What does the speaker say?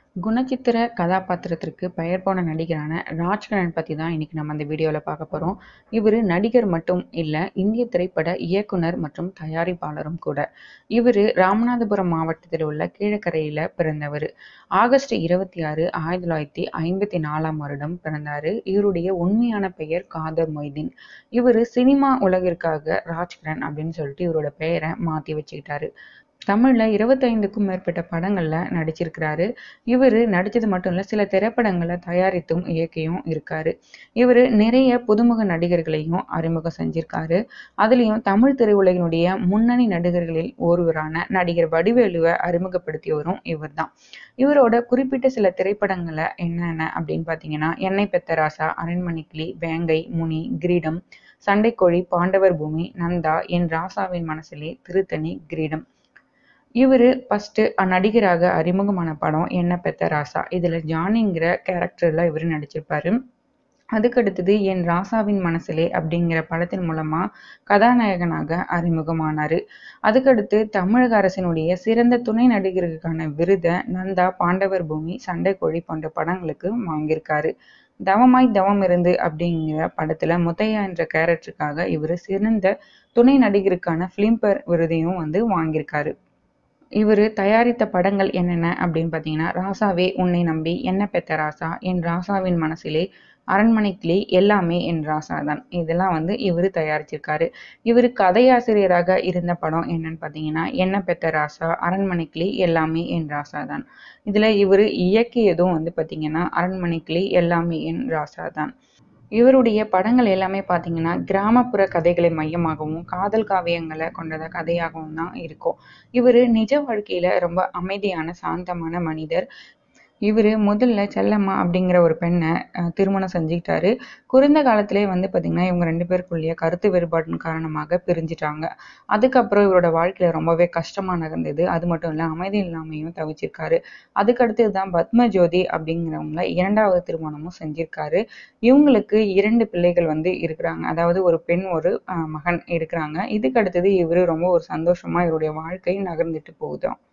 குணச்சித்திர கதாபாத்திரத்திற்கு பெயர் போன நடிகரான ராஜ்கிரண் பற்றி தான் இன்னைக்கு நம்ம அந்த வீடியோவில் பார்க்க போகிறோம் இவர் நடிகர் மட்டும் இல்லை இந்திய திரைப்பட இயக்குனர் மற்றும் தயாரிப்பாளரும் கூட இவர் ராமநாதபுரம் மாவட்டத்தில் உள்ள கீழக்கரையில் பிறந்தவர் ஆகஸ்ட் இருபத்தி ஆறு ஆயிரத்தி தொள்ளாயிரத்தி ஐம்பத்தி நாலாம் வருடம் பிறந்தார் இவருடைய உண்மையான பெயர் காதர் மொய்தீன் இவர் சினிமா உலகிற்காக ராஜ்கிரண் அப்படின்னு சொல்லிட்டு இவரோட பெயரை மாற்றி வச்சுக்கிட்டாரு தமிழில் இருபத்தைந்துக்கும் மேற்பட்ட படங்களில் நடிச்சிருக்கிறாரு இவர் நடித்தது மட்டும் இல்லை சில திரைப்படங்களை தயாரித்தும் இயக்கியும் இருக்காரு இவர் நிறைய புதுமுக நடிகர்களையும் அறிமுகம் செஞ்சிருக்காரு அதுலேயும் தமிழ் திரையுலகினுடைய முன்னணி நடிகர்களில் ஒருவரான நடிகர் வடிவேலுவை அறிமுகப்படுத்தியவரும் இவர் தான் இவரோட குறிப்பிட்ட சில திரைப்படங்களை என்னென்ன அப்படின்னு பார்த்தீங்கன்னா எண்ணெய் பெத்தராசா அரண்மணிக்கிளி வேங்கை முனி கிரீடம் சண்டைக்கோழி பாண்டவர் பூமி நந்தா என் ராசாவின் மனசிலே திருத்தணி கிரீடம் இவர் ஃபஸ்ட்டு நடிகராக அறிமுகமான படம் என்ன பெத்த ராசா இதில் ஜானிங்கிற கேரக்டரில் இவர் நடிச்சிருப்பாரு அதுக்கடுத்தது என் ராசாவின் மனசிலே அப்படிங்கிற படத்தின் மூலமாக கதாநாயகனாக அறிமுகமானார் அதுக்கடுத்து தமிழக அரசினுடைய சிறந்த துணை நடிகருக்கான விருதை நந்தா பாண்டவர் பூமி சண்டைக்கோழி போன்ற படங்களுக்கு வாங்கியிருக்காரு தவமாய் தவம் இருந்து அப்படிங்கிற படத்துல முத்தையா என்ற கேரக்டருக்காக இவர் சிறந்த துணை நடிகருக்கான ஃபிலிம்பேர் விருதையும் வந்து வாங்கியிருக்காரு இவர் தயாரித்த படங்கள் என்னென்ன அப்படின்னு பார்த்தீங்கன்னா ராசாவே உன்னை நம்பி என்ன பெத்த ராசா என் ராசாவின் மனசிலே அரண்மனைக்கிளி எல்லாமே என் ராசா தான் இதெல்லாம் வந்து இவர் தயாரிச்சிருக்காரு இவர் கதையாசிரியராக இருந்த படம் என்னன்னு பார்த்தீங்கன்னா என்ன பெத்த ராசா அரண்மனைக்கிளி எல்லாமே என் ராசா தான் இதில் இவர் இயக்கியதும் வந்து பார்த்தீங்கன்னா அரண்மனைக்கிளி எல்லாமே என் ராசா தான் இவருடைய படங்கள் எல்லாமே பார்த்தீங்கன்னா கிராமப்புற கதைகளை மையமாகவும் காதல் காவியங்களை கொண்டத கதையாகவும் தான் இருக்கும் இவர் நிஜ வாழ்க்கையில ரொம்ப அமைதியான சாந்தமான மனிதர் இவர் முதல்ல செல்லம்மா அப்படிங்கிற ஒரு பெண்ணை திருமணம் செஞ்சுக்கிட்டாரு குறைந்த காலத்திலே வந்து பார்த்திங்கன்னா இவங்க ரெண்டு பேருக்குள்ளேயே கருத்து வேறுபாட்டின் காரணமாக பிரிஞ்சிட்டாங்க அதுக்கப்புறம் இவரோட வாழ்க்கையில் ரொம்பவே கஷ்டமாக நகர்ந்தது அது மட்டும் இல்லை அமைதி இல்லாமையும் தவிச்சிருக்காரு அதுக்கடுத்தது தான் பத்ம ஜோதி அப்படிங்கிறவங்கள இரண்டாவது திருமணமும் செஞ்சிருக்காரு இவங்களுக்கு இரண்டு பிள்ளைகள் வந்து இருக்கிறாங்க அதாவது ஒரு பெண் ஒரு மகன் இருக்கிறாங்க இதுக்கு அடுத்தது இவர் ரொம்ப ஒரு சந்தோஷமாக இவருடைய வாழ்க்கை நகர்ந்துட்டு போகுதான்